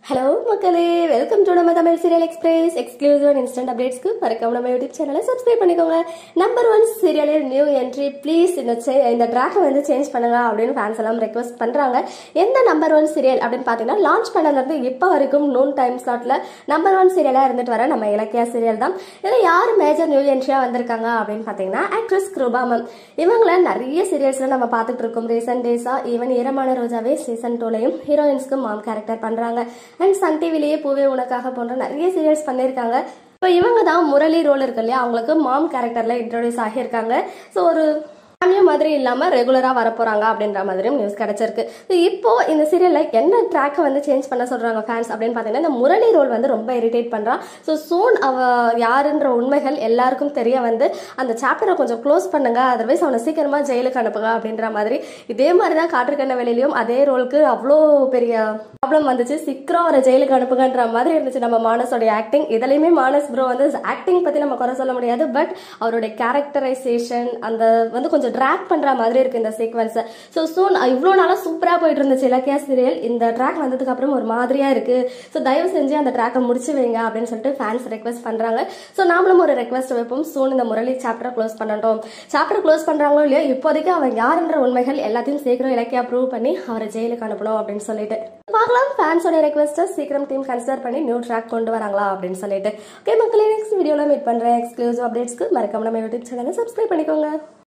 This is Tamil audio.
ஹலோ மக்களே வெல்கம் டு நம்ம Tamil serial express exclusive and instant அப்டேட்ஸ்க்கு மறக்காம நம்ம யூடியூப் சேனலை சப்ஸ்கிரைப் பண்ணிக்கோங்க நம்பர் ஒன் சீரியலில் நியூ என்ட்ரி ப்ளீஸ் இந்த cha- இந்த ட்ராக்கை வந்து சேஞ்ச் பண்ணுங்க அப்படின்னு ஃபேன்ஸ் எல்லாம் ரெக்வஸ்ட் பண்றாங்க எந்த நம்பர் ஒன் சீரியல் அப்படின்னு பார்த்தீங்கன்னா லான்ச் பண்ணதுலேருந்து இப்போ வரைக்கும் நூன் டைம் ஸ்லாட்ல நம்பர் ஒன் சீரியலாக இருந்துட்டு வர நம்ம இலக்கியா சீரியல் தான் இதில் யார் மேஜர் நியூ என்ட்ரியாக வந்திருக்காங்க அப்படின்னு பார்த்தீங்கன்னா ஆக்ட்ரஸ் கிருபா மேம் இவங்கள நிறைய சீரியல்ஸ்ல நம்ம பார்த்துட்டு இருக்கோம் ரீசெண்ட் டேஸா ஈவன் ஈரமான ரோஜாவே சீசன் டூலையும் ஹீரோயின்ஸ்க்கு மாம் கேரக்டர் பண்றாங்க அண்ட் சன் டிவிலேயே பூவே உனக்காக போன்ற நிறைய சீரியல்ஸ் பண்ணியிருக்காங்க இப்போ இவங்க தான் முரளி ரோல் இருக்கு இல்லையா அவங்களுக்கு மாம் கேரக்டர்ல இன்ட்ரோடியூஸ் ஆகியிருக்காங்க ஸோ ஒரு cameo மாதிரி இல்லாம ரெகுலரா வரப்போறாங்க அப்படின்ற மாதிரியும் நியூஸ் கிடைச்சிருக்கு So, இப்போ இந்த சீரியல்ல என்ன ட்ராக்கை வந்து சேஞ்ச் பண்ண சொல்றாங்க ஃபேன்ஸ் அப்படின்னு பாத்தீங்கன்னா இந்த முரளி ரோல் வந்து ரொம்ப இரிட்டேட் பண்றான் ஸோ சூன் அவ யாருன்ற உண்மைகள் எல்லாருக்கும் தெரிய வந்து அந்த சாப்டரை கொஞ்சம் க்ளோஸ் பண்ணுங்க அதர்வைஸ் அவனை சீக்கிரமா ஜெயிலுக்கு அனுப்புங்க அப்படின்ற மாதிரி இதே மாதிரி தான் காற்றுக்கண்ண வேலையிலையும் அதே ரோலுக்கு அவ்வளோ பெரிய ப்ராப்ளம் வந்துச்சு சீக்கிரம் அவரை ஜெயிலுக்கு அனுப்புங்கன்ற மாதிரி இருந்துச்சு நம்ம மானஸோடைய ஆக்டிங் இதுலயுமே மானஸ் ப்ரோ வந்து ஆக்டிங் பத்தி நம்ம குறை சொல்ல முடியாது பட் அவருடைய கேரக்டரைசேஷன் அந்த வந்து கொஞ்சம் ட்ராக் பண்ற மாதிரி இருக்கு இந்த சீக்வன்ஸ் ஸோ சூன் இவ்வளோ நாளா சூப்பரா போயிட்டு இருந்துச்சு இலக்கியா சீரியல் இந்த ட்ராக் வந்ததுக்கு அப்புறம் ஒரு மாதிரியா இருக்கு ஸோ தயவு செஞ்சு அந்த ட்ராக்கை முடிச்சு வைங்க அப்படின்னு சொல்லிட்டு ஃபேன்ஸ் ரெக்வஸ்ட் பண்றாங்க ஸோ நாமளும் ஒரு ரெக்வஸ்ட் வைப்போம் சூன் இந்த முரளி சாப்டரை க்ளோஸ் பண்ணட்டும் சாப்டர் க்ளோஸ் பண்றாங்களோ இல்லையோ இப்போதைக்கு அவன் யாருன்ற உண்மைகள் எல்லாத்தையும் சீக்கிரம் இலக்கியா ப்ரூவ் பண்ணி அவரை ஜெயிலுக்கு அனுப்பணும் அப்படின்னு சொல்லிட்டு பார்க்கலாம் ஃபேன்ஸோட ரெக்வஸ்ட்டை சீக்கிரம் டீம் கன்சிடர் பண்ணி நியூ ட்ராக் கொண்டு வராங்களா அப்படின்னு சொல்லிட்டு ஓகே மக்களே நெக்ஸ்ட் வீடியோவில் மீட் பண்றேன் எக்ஸ்க்ளூசிவ் அப்டேட்ஸ்க்கு மறக்காம நம்ம யூடியூப் சேனலை சப்ஸ்கிரைப் பண்ணிக்கோங்க